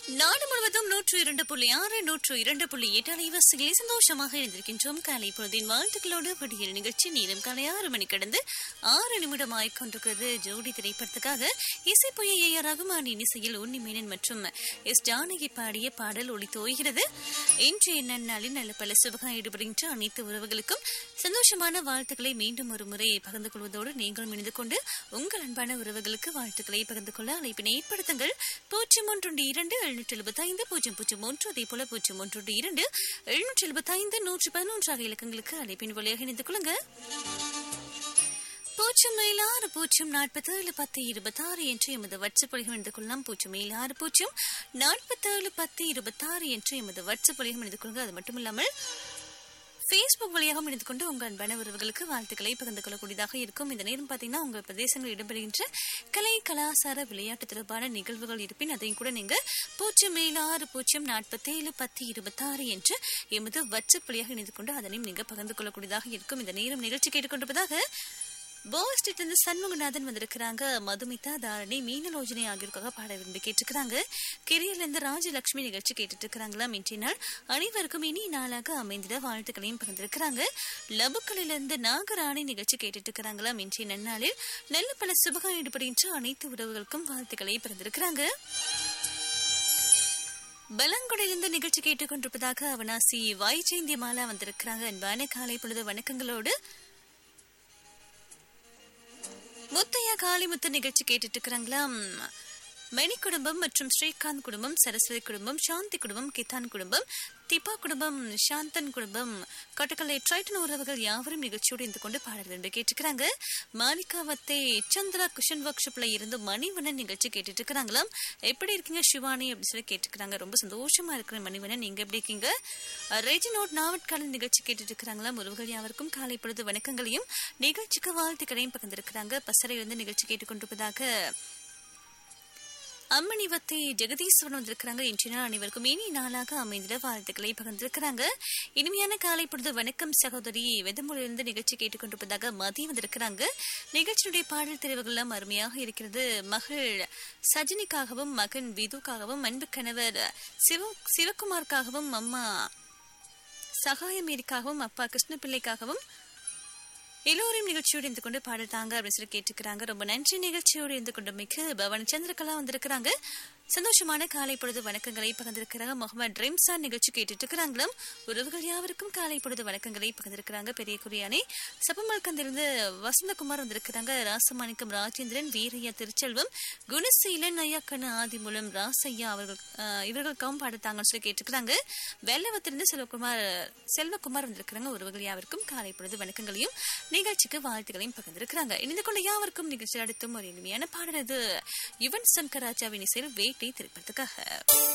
நாடு முழுவதும் நூற்று இரண்டு புள்ளி ஆறு நூற்று இரண்டு புள்ளி எட்டு அலைவரிசைகளில் சந்தோஷமாக இருந்திருக்கின்றோம் காலை பொழுதின் வாழ்த்துக்களோடு விடியல் நிகழ்ச்சி நேரம் காலை ஆறு மணி கடந்து ஆறு நிமிடமாய் கொண்டிருக்கிறது ஜோடி திரைப்படத்துக்காக இசைப்புய ஏ ஆர் ரகுமானின் இசையில் உன்னி மேனன் மற்றும் எஸ் ஜானகி பாடிய பாடல் ஒளி தோய்கிறது இன்றைய நன்னாளில் நல்ல பல சுபகம் ஈடுபடுகின்ற அனைத்து உறவுகளுக்கும் சந்தோஷமான வாழ்த்துக்களை மீண்டும் ஒரு முறை பகிர்ந்து கொள்வதோடு நீங்களும் இணைந்து கொண்டு உங்கள் அன்பான உறவுகளுக்கு வாழ்த்துக்களை பகிர்ந்து கொள்ள அழைப்பினை ஏற்படுத்துங்கள் பூஜ்ஜியம் ஒன்று இரண்டு எழுநூற்றி எழுபத்தி ஐந்து பூஜ்ஜியம் பூஜ்ஜியம் ஒன்று அதே போல பூஜ்ஜியம் ஒன்று இரண்டு எழுநூற்றி எழுபத்தி ஐந்து நூற்றி பதினொன்றாக இலக்கங்களுக்கு அழைப்பின் வழியாக இணைந்து கொள்ளுங்க பூஜ்ஜியம் ஏழு ஆறு பூஜ்ஜியம் நாற்பத்தேழு பத்து இருபத்தாறு என்று எமது வாட்ஸ்அப் இணைந்து கொள்ளலாம் பூஜ்ஜியம் ஏழு ஆறு பூஜ்ஜியம் நாற்பத்தேழு பத்து இருபத்தாறு என்று எமது வாட்ஸ்அப் இணைந்து கொள்ளுங்க அது மட்டும் இல்லாமல் ஃபேஸ்புக் வழியாக இணைந்து கொண்டு உங்கள் அன்பான உறவுகளுக்கு வாழ்த்துக்களை பகிர்ந்து கொள்ளக்கூடியதாக இருக்கும் இந்த நேரம் பார்த்தீங்கன்னா உங்கள் பிரதேசங்களில் இடம்பெறுகின்ற கலை கலாச்சார விளையாட்டு தொடர்பான நிகழ்வுகள் இருப்பின் அதையும் கூட நீங்க பூஜ்ஜியம் ஏழு ஆறு பூஜ்ஜியம் நாற்பத்தேழு பத்து இருபத்தாறு என்று எமது வாட்ஸ்அப் வழியாக இணைந்து கொண்டு அதனையும் நீங்க பகிர்ந்து கொள்ளக்கூடியதாக இருக்கும் இந்த நேரம் நிகழ்ச்சி கேட்டுக்கொண்டிருப்பதாக போஸ்டிட் இருந்து சண்முகநாதன் வந்திருக்கிறாங்க மதுமிதா தாரணி மீனலோஜனை ஆகியோருக்காக பாட விரும்பி கேட்டிருக்கிறாங்க கிரியில இருந்து ராஜலட்சுமி நிகழ்ச்சி கேட்டுட்டு இருக்கிறாங்களா இன்றைய நாள் அனைவருக்கும் இனி நாளாக அமைந்திட வாழ்த்துக்களையும் பகிர்ந்திருக்கிறாங்க லபுக்களில இருந்து நாகராணி நிகழ்ச்சி கேட்டுட்டு இருக்கிறாங்களா இன்றைய நன்னாளில் நல்ல பல சுபகம் ஈடுபடுகின்ற அனைத்து உறவுகளுக்கும் வாழ்த்துக்களை பகிர்ந்திருக்கிறாங்க பலங்குடையிலிருந்து நிகழ்ச்சி கேட்டுக்கொண்டிருப்பதாக அவனாசி வாய்ச்சேந்திய மாலா வந்திருக்கிறாங்க அன்பான காலை பொழுது வணக்கங்களோடு முத்தையா காளிமுத்து நிகழ்ச்சி கேட்டுட்டு இருக்கிறாங்களா மணி குடும்பம் மற்றும் ஸ்ரீகாந்த் குடும்பம் சரஸ்வதி குடும்பம் சாந்தி குடும்பம் கிதான் குடும்பம் திபா குடும்பம் சாந்தன் குடும்பம் கொட்டக்கலை ட்ரைட்டன் உறவுகள் யாவரும் நிகழ்ச்சியோடு இருந்து கொண்டு பாடல் என்று கேட்டுக்கிறாங்க மாலிகாவத்தை சந்திரா குஷன் ஒர்க் ஷாப்ல இருந்து மணிவண்ணன் நிகழ்ச்சி கேட்டுட்டு இருக்கிறாங்களாம் எப்படி இருக்கீங்க சிவானி அப்படின்னு சொல்லி கேட்டுக்கிறாங்க ரொம்ப சந்தோஷமா இருக்கிற மணிவண்ணன் நீங்க எப்படி இருக்கீங்க ரெஜினோட் நாவட்காலன் நிகழ்ச்சி கேட்டுட்டு இருக்கிறாங்களாம் உறவுகள் யாவருக்கும் காலை பொழுது வணக்கங்களையும் நிகழ்ச்சிக்கு வாழ்த்துக்களையும் பகிர்ந்திருக்கிறாங்க பசறையிலிருந்து நிகழ்ச்சி கேட்டுக்கொண்டிருப்பதாக அம்மணிவத்தை ஜெகதீஸ்வரன் வந்திருக்கிறாங்க இன்றைய நாள் அனைவருக்கும் இனி நாளாக அமைந்திட வாழ்த்துக்களை பகிர்ந்திருக்கிறாங்க இனிமையான காலை பொழுது வணக்கம் சகோதரி வெதமொழியிலிருந்து நிகழ்ச்சி கேட்டுக்கொண்டிருப்பதாக மதி வந்திருக்கிறாங்க நிகழ்ச்சியுடைய பாடல் தெரிவுகள்லாம் அருமையாக இருக்கிறது மகள் சஜினிக்காகவும் மகன் விதுக்காகவும் அன்பு கணவர் சிவ சிவகுமாருக்காகவும் அம்மா சகாயமேரிக்காகவும் அப்பா கிருஷ்ணபிள்ளைக்காகவும் எல்லோரையும் நிகழ்ச்சியோடு இருந்து கொண்டு பாடல் தாங்க அப்படின்னு சொல்லி கேட்டுக்கிறாங்க ரொம்ப நன்றி நிகழ்ச்சியோடு இருந்து கொண்டு மிக்க பவன் சந்திரகலா வந்திருக்கிறாங்க சந்தோஷமான காலை பொழுது வணக்கங்களை பகிர்ந்திருக்கிறாங்க முகமது ரெம்சான் நிகழ்ச்சி கேட்டுட்டு இருக்கிறாங்களாம் உறவுகள் யாவருக்கும் காலை பொழுது வணக்கங்களை பகிர்ந்திருக்கிறாங்க பெரிய குறியானே சப்பமல்கந்திலிருந்து வசந்தகுமார் வந்திருக்கிறாங்க ராசமாணிக்கம் ராஜேந்திரன் வீரையா திருச்செல்வம் குணசீலன் ஐயாக்கண்ணு ஆதிமூலம் ராசையா அவர்கள் இவர்களுக்காகவும் பாடத்தாங்கன்னு சொல்லி கேட்டுக்கிறாங்க வெள்ளவத்திலிருந்து செல்வகுமார் செல்வகுமார் வந்திருக்கிறாங்க உறவுகள் யாவருக்கும் காலை பொழுது வணக்கங்களையும் நிகழ்ச்சிக்கு வாழ்த்துக்களையும் பகிர்ந்திருக்கிறாங்க இணைந்து கொண்ட யாவருக்கும் நிகழ்ச்சி அடுத்தும் ஒரு இனிமையான பாடல் இது யுவன் சங்கர் ராஜாவின் இசையில் வேட்டை திரைப்படத்துக்காக